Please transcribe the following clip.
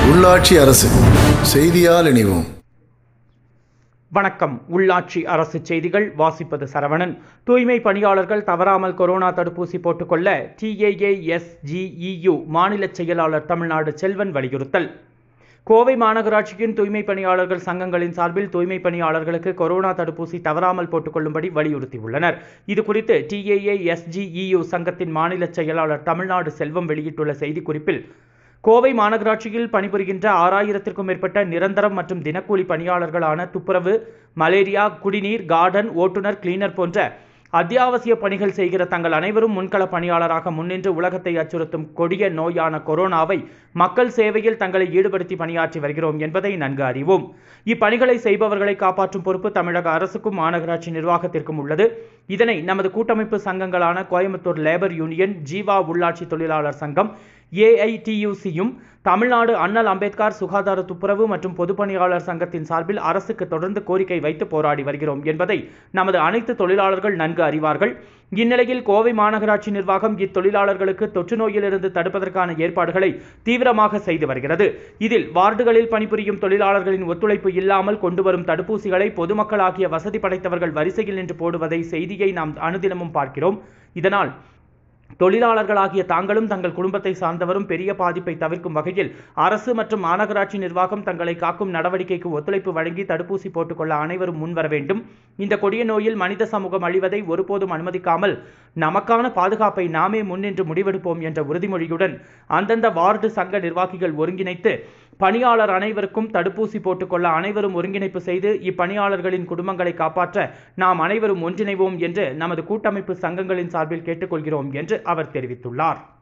உள்ளாட்சி அரசு செய்தியால் இணைவோம் வணக்கம் உள்ளாட்சி அரசு செய்திகள் வாசிப்பது சரவணன் தூய்மை பணியாளர்கள் தவறாமல் கொரோனா தடுப்பூசி போட்டுக்கொள்ள டிஏஏஎஸ்ஜிஇயு மாநில செயலாளர் தமிழ்நாடு செல்வன் வலியுறுத்தல் கோவை மாநகராட்சியின் தூய்மை பணியாளர்கள் சங்கங்களின் சார்பில் தூய்மை பணியாளர்களுக்கு கொரோனா தடுப்பூசி தவறாமல் போட்டுக்கொள்ளும்படி வலியுறுத்தியுள்ளனர் இது குறித்து டிஏஏஎஸ்ஜிஇயு சங்கத்தின் மாநில செயலாளர் தமிழ்நாடு செல்வம் வெளியிட்டுள்ள செய்திக்குறிப்பில் கோவை மாநகராட்சியில் பணிபுரிகின்ற ஆறாயிரத்திற்கும் மேற்பட்ட நிரந்தரம் மற்றும் தினக்கூலி பணியாளர்களான துப்புரவு மலேரியா குடிநீர் கார்டன் ஓட்டுநர் கிளீனர் போன்ற அத்தியாவசிய பணிகள் செய்கிற தங்கள் அனைவரும் முன்கள பணியாளராக முன்னின்று உலகத்தை அச்சுறுத்தும் கொடிய நோயான கொரோனாவை மக்கள் சேவையில் தங்களை ஈடுபடுத்தி பணியாற்றி வருகிறோம் என்பதை நன்கு அறிவோம் இப்பணிகளை செய்பவர்களை காப்பாற்றும் பொறுப்பு தமிழக அரசுக்கும் மாநகராட்சி நிர்வாகத்திற்கும் உள்ளது இதனை நமது கூட்டமைப்பு சங்கங்களான கோயம்புத்தூர் லேபர் யூனியன் ஜீவா உள்ளாட்சி தொழிலாளர் சங்கம் ஏஐடியூசியும் தமிழ்நாடு அண்ணல் அம்பேத்கர் சுகாதார துப்புரவு மற்றும் பொதுப்பணியாளர் சங்கத்தின் சார்பில் அரசுக்கு தொடர்ந்து கோரிக்கை வைத்து போராடி வருகிறோம் என்பதை நமது அனைத்து தொழிலாளர்கள் நன்கு அறிவார்கள் இந்நிலையில் கோவை மாநகராட்சி நிர்வாகம் இத்தொழிலாளர்களுக்கு தொற்று நோயிலிருந்து தடுப்பதற்கான ஏற்பாடுகளை தீவிரமாக செய்து வருகிறது இதில் வார்டுகளில் பணிபுரியும் தொழிலாளர்களின் ஒத்துழைப்பு இல்லாமல் கொண்டு வரும் தடுப்பூசிகளை பொதுமக்களாகிய வசதி படைத்தவர்கள் வரிசையில் நின்று போடுவதை செய்தியை நாம் அனுதினமும் பார்க்கிறோம் இதனால் தொழிலாளர்களாகிய தாங்களும் தங்கள் குடும்பத்தை சார்ந்தவரும் பெரிய பாதிப்பை தவிர்க்கும் வகையில் அரசு மற்றும் மாநகராட்சி நிர்வாகம் தங்களை காக்கும் நடவடிக்கைக்கு ஒத்துழைப்பு வழங்கி தடுப்பூசி போட்டுக்கொள்ள அனைவரும் முன்வர வேண்டும் இந்த கொடிய நோயில் மனித சமூகம் அழிவதை ஒருபோதும் அனுமதிக்காமல் நமக்கான பாதுகாப்பை நாமே முன்னின்று முடிவெடுப்போம் என்ற உறுதிமொழியுடன் அந்தந்த வார்டு சங்க நிர்வாகிகள் ஒருங்கிணைத்து பணியாளர் அனைவருக்கும் தடுப்பூசி போட்டுக்கொள்ள அனைவரும் ஒருங்கிணைப்பு செய்து இப்பணியாளர்களின் குடும்பங்களை காப்பாற்ற நாம் அனைவரும் ஒன்றிணைவோம் என்று நமது கூட்டமைப்பு சங்கங்களின் சார்பில் கேட்டுக்கொள்கிறோம் என்று அவர் தெரிவித்துள்ளார்